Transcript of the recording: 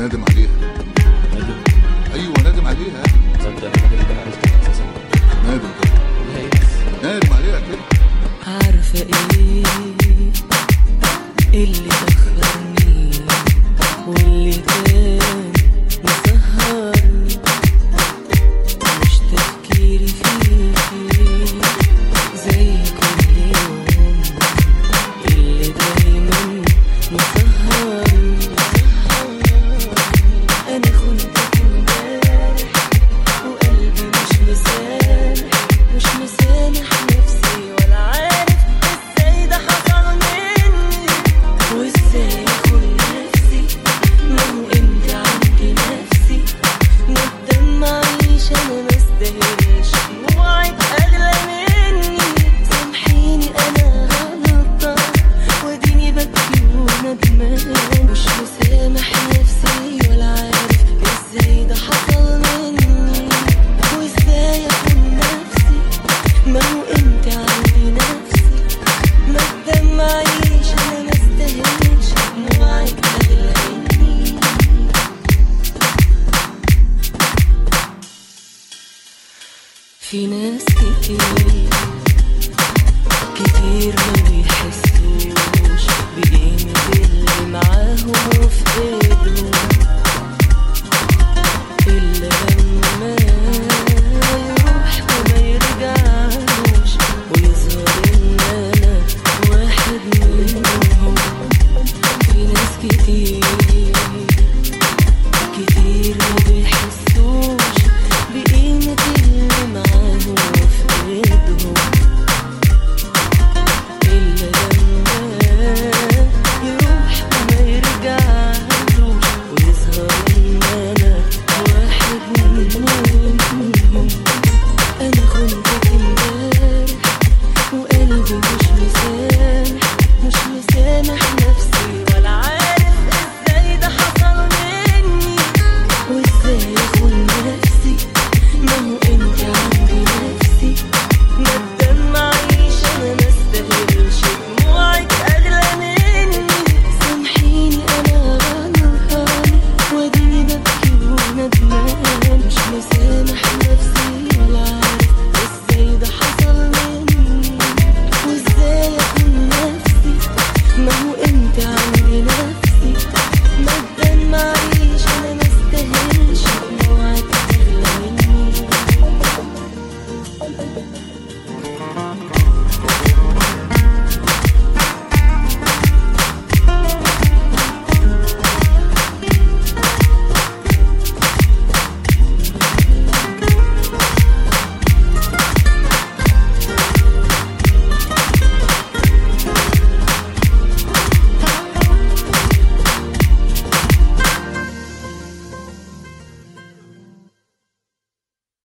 نادم عليها نادم ايوه نادم عليها تصدق انا نادم ده عرفته اساسا نادم كده ليها ايه بس نادم عليها كده عارفة ايه اللي أخرني واللي كان مسهرني مش تفكيري فيكي زي كل يوم اللي دايما مسهرني أنا خنتك امبارح وقلبي مش مسامح مش مسامح نفسي ولا عارف ازاي ده حصل مني وازاي اخون نفسي ما هو انت عندي نفسي ما تدمعيش انا ما استاهلش دموعك اغلى مني سامحيني انا غلطان واديني ببكي وندمان مش مسامح نفسي ولا عارف ازاي ده حصل مني وازاي اخون نفسي ما هو انت عندي نفسي ما تدمعيش انا ما استاهلش دموعك اغلى مني في ناس كتير كتير ما بيحسوش بقيمة اللي معاهم وفي ايدهم